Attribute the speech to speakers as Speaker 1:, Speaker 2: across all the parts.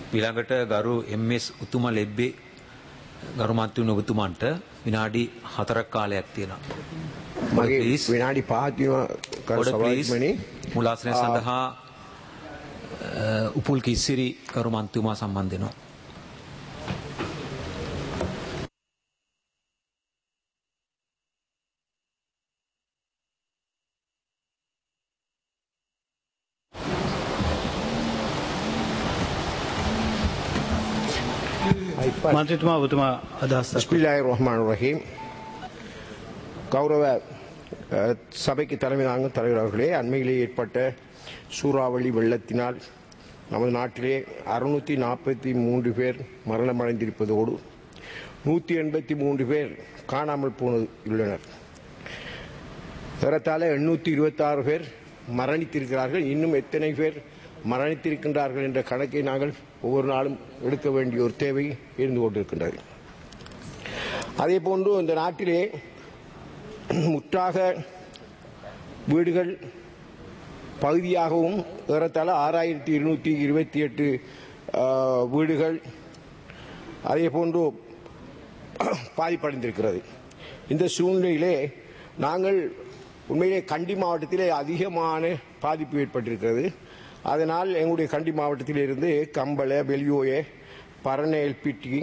Speaker 1: ඊළඟට ගරු එම්.එස්. උතුම ලෙබ්බේ ගරු මන්ත්‍රී ඔබතුමන්ට විනාඩි 4ක් කාලයක් තියෙනවා.
Speaker 2: මගේ
Speaker 1: Please.
Speaker 2: විනාඩි පහත්වීම කර
Speaker 1: Order, please.
Speaker 2: සභාධිපති
Speaker 1: මුලාසනය සඳහා අ, උපුල් කිස්සිරි ගරු මන්ත්‍රීතුමා සම්බන්ධ වෙනවා.
Speaker 3: මන්ත්‍රතුමා ඔබතුමා අදහස් දක්වන්න.
Speaker 2: பிஸ்மில்லாஹி ரஹ்மான் ரஹீம் கௌரவ அஹ், சபைக்கு தலைமை தாங்கும் தலைவர் அவர்களே அண்மையிலே ஏற்பட்ட சூறாவளி வெள்ளத்தினால் நமது நாட்டிலே அறுநூற்றி நாற்பத்தி மூன்று பேர் மரணமடைந்திருப்பதோடு நூற்றி எண்பத்தி மூன்று பேர் காணாமல் போனது உள்ளனர் ஏறத்தாழ எண்ணூற்றி இருபத்தாறு பேர் மரணித்திருக்கிறார்கள் இன்னும் எத்தனை பேர் மரணித்திருக்கின்றார்கள் என்ற கணக்கை நாங்கள் ஒவ்வொரு நாளும் எடுக்க வேண்டிய ஒரு தேவை இருந்து கொண்டிருக்கின்றது அதே போன்று இந்த நாட்டிலே முற்றாக வீடுகள் பகுதியாகவும் ஏறத்தாழ ஆறாயிரத்தி இருநூற்றி இருபத்தி எட்டு வீடுகள் அதே போன்று பாதிப்படைந்திருக்கிறது இந்த சூழ்நிலையிலே நாங்கள் உண்மையிலே கண்டி மாவட்டத்திலே அதிகமான பாதிப்பு ஏற்பட்டிருக்கிறது அதனால் எங்களுடைய கண்டி மாவட்டத்திலிருந்து கம்பள வெளியோய பரண எல்பிடி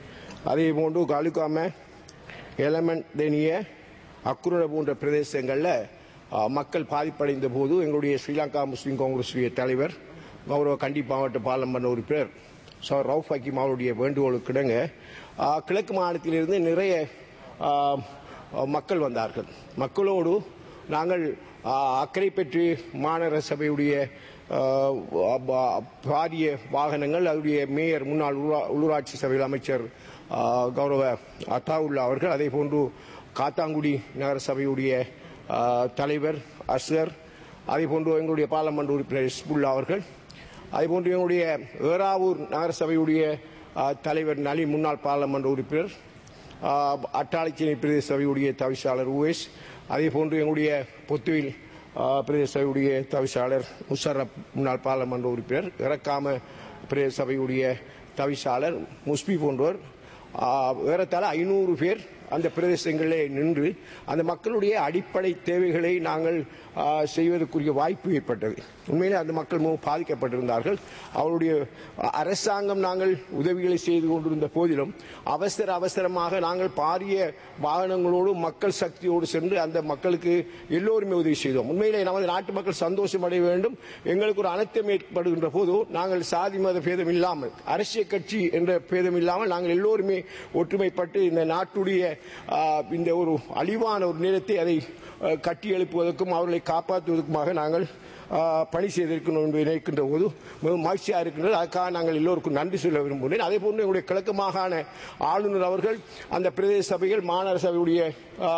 Speaker 2: அதே போன்று காலுக்காம எலமெண்ட் தெனிய அக்குரண போன்ற பிரதேசங்களில் அஹ், மக்கள் பாதிப்படைந்த போது எங்களுடைய ஸ்ரீலங்கா முஸ்லீம் காங்கிரஸ் தலைவர் கௌரவ கண்டி மாவட்ட பாராளுமன்ற உறுப்பினர் சோ ரவுஃப் ஹக்கீம் அவருடைய வேண்டுகோளுக்கிடங்க அஹ், கிழக்கு மாநிலத்திலிருந்து நிறைய அஹ், மக்கள் வந்தார்கள் மக்களோடு நாங்கள் அஹ், அக்கறை பெற்று மாநகர சபையுடைய அஹ், பா- பாரிய வாகனங்கள் அதனுடைய மேயர் முன்னாள் உள்ளூரா- உள்ளூராட்சி சபையில் அமைச்சர் அஹ், கௌரவ அத்தாவுல்லா அவர்கள் அதே போன்று காத்தாங்குடி நகர சபையுடைய அஹ், தலைவர் அஸ்கர் அதே போன்று எங்களுடைய பாராளுமன்ற உறுப்பினர் இஸ்புல்லா அவர்கள் அதேபோன்று எங்களுடைய ஏறாவூர் நகர சபையுடைய அஹ், தலைவர் நலி முன்னாள் பாராளுமன்ற உறுப்பினர் அஹ், அட்டாளைச்சேனை பிரதேச சபையுடைய தவிசாளர் உவேஸ் அதே போன்று எங்களுடைய பொத்துவில் அஹ், பிரதேச சபையுடைய தவிசாளர் முஷரப் முன்னாள் பாராளுமன்ற உறுப்பினர் இறக்காம பிரதேச சபையுடைய தவிசாளர் முஸ்பி போன்றோர் அஹ், ஏறத்தாழ ஐநூறு பேர் அந்த பிரதேசங்களிலே நின்று அந்த மக்களுடைய அடிப்படை தேவைகளை நாங்கள் ஆ, செய்வதற்குரிய வாய்ப்பு ஏற்பட்டது உண்மையிலே அந்த மக்கள் மிகவும் பாதிக்கப்பட்டிருந்தார்கள் அவருடைய அரசாங்கம் நாங்கள் உதவிகளை செய்து கொண்டிருந்த போதிலும் அவசர அவசரமாக நாங்கள் பாரிய வாகனங்களோடு மக்கள் சக்தியோடு சென்று அந்த மக்களுக்கு எல்லோருமே உதவி செய்தோம் உண்மையிலே நமது நாட்டு மக்கள் சந்தோஷம் அடைய வேண்டும் எங்களுக்கு ஒரு அனர்த்தம் ஏற்படுகின்ற போது நாங்கள் சாதி மத பேதம் இல்லாமல் அரசியல் கட்சி என்ற பேதம் இல்லாமல் நாங்கள் எல்லோருமே ஒற்றுமைப்பட்டு இந்த நாட்டுடைய ஆ, இந்த ஒரு அழிவான ஒரு நேரத்தை அதை ஆ, கட்டி எழுப்புவதற்கும் அவர்களை காப்பாற்றுவதற்குமாக நாங்கள் ஆ, பணி செய்திருக்கணும் என்று நினைக்கின்ற போது மிகவும் மகிழ்ச்சியாக இருக்கின்றது அதுக்காக நாங்கள் எல்லோருக்கும் நன்றி சொல்ல விரும்புகிறேன் அதே போன்று எங்களுடைய கிழக்கு மாகாண ஆளுநர் அவர்கள் அந்த பிரதேச சபைகள் மாநகர சபையுடைய ஆ,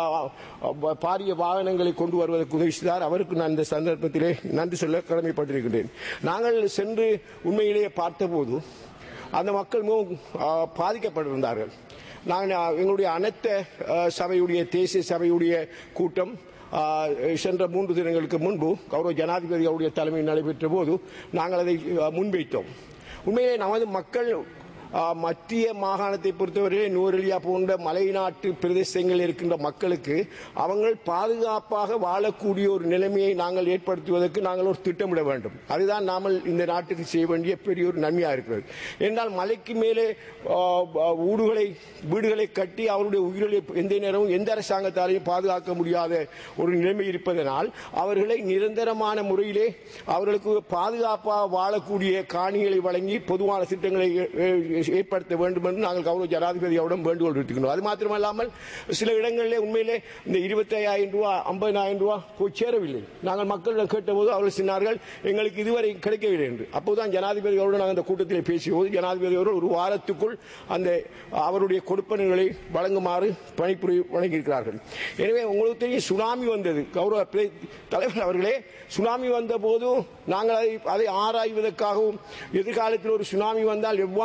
Speaker 2: ஆ, பாரிய வாகனங்களை கொண்டு வருவதற்கு உதவி செய்தார் அவருக்கு நான் இந்த சந்தர்ப்பத்திலே நன்றி சொல்ல கடமைப்பட்டிருக்கின்றேன் நாங்கள் சென்று உண்மையிலேயே பார்த்தபோது அந்த மக்கள் மிகவும் ஆ, பாதிக்கப்பட்டிருந்தார்கள் நாங்கள் எங்களுடைய அனைத்த ஆ, சபையுடைய தேசிய சபையுடைய கூட்டம் ஆ, சென்ற மூன்று தினங்களுக்கு முன்பு கௌரவ ஜனாதிபதி அவருடைய தலைமையில் நடைபெற்ற போது நாங்கள் அதை ஆ, முன்வைத்தோம் உண்மையிலே நமது மக்கள் ஆ, மத்திய மாகாணத்தை பொறுத்தவரை நூரெலியா போன்ற மலைநாட்டு பிரதேசங்களில் இருக்கின்ற மக்களுக்கு அவங்கள் பாதுகாப்பாக வாழக்கூடிய ஒரு நிலைமையை நாங்கள் ஏற்படுத்துவதற்கு நாங்கள் ஒரு திட்டமிட வேண்டும் அதுதான் நாமல் இந்த நாட்டுக்கு செய்ய வேண்டிய பெரிய ஒரு நன்மையாக இருக்கிறது என்றால் மலைக்கு மேலே ஆ, ஆ, ஊடுகளை வீடுகளை கட்டி அவருடைய உயிர்களை எந்த நேரமும் எந்த அரசாங்கத்தாலையும் பாதுகாக்க முடியாத ஒரு நிலைமை இருப்பதனால் அவர்களை நிரந்தரமான முறையிலே அவர்களுக்கு பாதுகாப்பாக வாழக்கூடிய காணிகளை வழங்கி பொதுவான திட்டங்களை ஏ- ஏ- ஏற்படுத்த வேண்டும் என்று நாங்கள் கௌரவ ஜனாதிபதியோடும் வேண்டுகோள் விடுத்துக்கிறோம் அது மாத்திரமல்லாமல் சில இடங்களிலே உண்மையிலே இந்த இருபத்தி ஐயாயிரம் ரூபா ஐம்பதாயிரம் ரூபா போய் சேரவில்லை நாங்கள் மக்களிடம் கேட்டபோது அவர்கள் சொன்னார்கள் எங்களுக்கு இதுவரை கிடைக்கவில்லை என்று அப்போதுதான் ஜனாதிபதியோடு நாங்கள் அந்த கூட்டத்தில் பேசியபோது ஜனாதிபதி அவர்கள் ஒரு வாரத்துக்குள் அந்த அவருடைய கொடுப்பனர்களை வழங்குமாறு பணிபுரி வழங்கியிருக்கிறார்கள் எனவே உங்களுக்கு தெரியும் சுனாமி வந்தது கௌரவ பிரே- தலைவர் அவர்களே சுனாமி வந்த போது நாங்கள் அதை அதை ஆராய்வதற்காகவும் எதிர்காலத்தில் ஒரு சுனாமி வந்தால் எவ்வாறு இதனை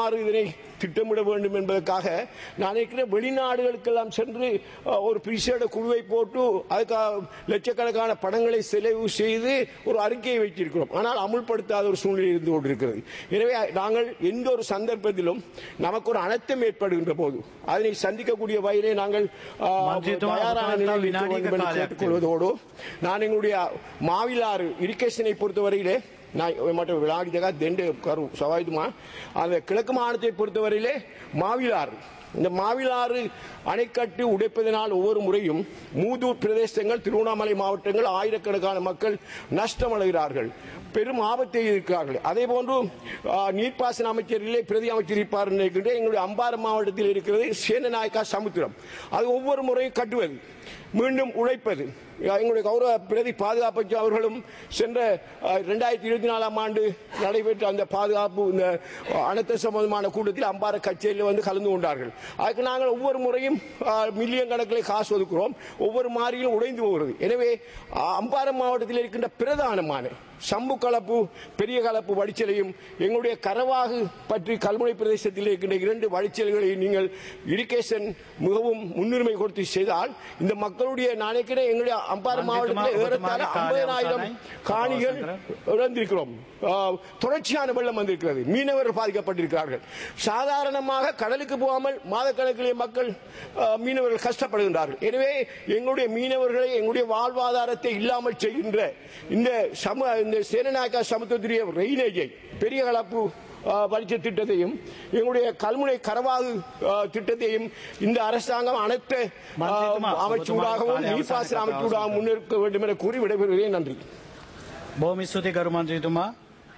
Speaker 2: திட்டமிட வேண்டும் என்பதற்காக நான் நினைக்கிறேன் வெளிநாடுகளுக்கெல்லாம் சென்று அஹ், ஒரு பிரிசேட குழுவை போட்டு அதுக்காக லட்சக்கணக்கான பணங்களை செலவு செய்து ஒரு அறிக்கையை வைத்திருக்கிறோம் ஆனால் அமுல்படுத்தாத ஒரு சூழ்நிலை இருந்து கொண்டிருக்கிறது எனவே நாங்கள் எந்த ஒரு சந்தர்ப்பத்திலும் நமக்கு ஒரு அனர்த்தம் ஏற்படுகின்ற போது அதனை சந்திக்கக்கூடிய வகையிலே நாங்கள் அஹ்,
Speaker 3: மன்றித்துவ
Speaker 2: தயாரான
Speaker 3: அவதாரத்தால்
Speaker 2: நிலையில் இருக்க
Speaker 3: வினாடிக்கு
Speaker 2: வேண்டும் என்று
Speaker 3: காலை
Speaker 2: கேட்டுக்கொள்வதோடு நான் எங்களுடைய மாவிலாறு இரிகேஷனை பொறுத்தவரையிலே நான் மட்டும் விளையாடிதாக தெண்டு கரு சவாயுதுமா அந்த கிழக்கு மாநிலத்தை பொறுத்தவரையிலே மாவிலாறு இந்த மாவிலாறு அணைக்கட்டு உடைப்பதனால் ஒவ்வொரு முறையும் மூதூர் பிரதேசங்கள் திருவண்ணாமலை மாவட்டங்கள் ஆயிரக்கணக்கான மக்கள் நஷ்டமடைகிறார்கள் பெரும் ஆபத்தை இருக்கிறார்கள் அதே போன்று ஆ, நீர்ப்பாசன அமைச்சரிலே பிரதி அமைச்சர் இருப்பார் நினைக்கின்றேன் எங்களுடைய அம்பாறை மாவட்டத்தில் இருக்கிறது சேனநாயக்கா சமுத்திரம் அது ஒவ்வொரு முறையும் கட்டுவது மீண்டும் உழைப்பது எங்களுடைய கௌரவ பிரதி பாதுகாப்பு அமைச்சர் அவர்களும் சென்ற இரண்டாயிரத்தி இருபத்தி நாலாம் ஆண்டு நடைபெற்ற அந்த பாதுகாப்பு இந்த அனைத்து சம்பந்தமான கூட்டத்தில் அம்பாறை கச்சேரியில் வந்து கலந்து கொண்டார்கள் அதுக்கு நாங்கள் ஒவ்வொரு முறையும் அஹ், மில்லியன் கணக்கில் காசு ஒதுக்குறோம் ஒவ்வொரு மாறியிலும் உடைந்து போகிறது எனவே அஹ், அம்பாறை மாவட்டத்தில் இருக்கின்ற பிரதானமான சம்பு கலப்பு பெரிய கலப்பு வடிச்சலையும் எங்களுடைய கரவாகு பற்றி கல்முனை பிரதேசத்தில் இருக்கின்ற இரண்டு வடிச்சல்களை நீங்கள் இரிகேஷன் மிகவும் முன்னுரிமை கொடுத்து செய்தால் இந்த மக்களுடைய நினைக்கிறேன் எங்களுடைய அம்பாறை மாவட்டத்தில் ஏறத்தாழ ஐம்பதாயிரம் காணிகள் இழந்திருக்கிறோம் ஆஹ், தொடர்ச்சியான வெள்ளம் வந்திருக்கிறது மீனவர்கள் பாதிக்கப்பட்டிருக்கிறார்கள் சாதாரணமாக கடலுக்கு போகாமல் மாதக்கணக்கிலே மக்கள் ஆஹ், மீனவர்கள் கஷ்டப்படுகின்றார்கள் எனவே எங்களுடைய மீனவர்களை எங்களுடைய வாழ்வாதாரத்தை இல்லாமல் செய்கின்ற இந்த சம இந்த சேனநாயக்கா சமுத்திரிய ரெயினேஜை பெரிய கலப்பு ஆஹ், வரிச்ச திட்டத்தையும் எங்களுடைய கல்முனை கரவாகு ஆஹ், திட்டத்தையும் இந்த அரசாங்கம் அனைத்து
Speaker 3: மன்றித்துமா,
Speaker 2: அமைச்சூடாகவும்
Speaker 3: ඔබතුමාගේ
Speaker 2: நீர்ப்பாசன
Speaker 3: අවසාන
Speaker 2: அமைச்சூடாகவும் முன்னெடுக்க வேண்டும் என கூறி விடைபெறுகிறேன் நன்றி
Speaker 3: බොහොම ස්තුතියි ගරු මන්ත්‍රීතුමා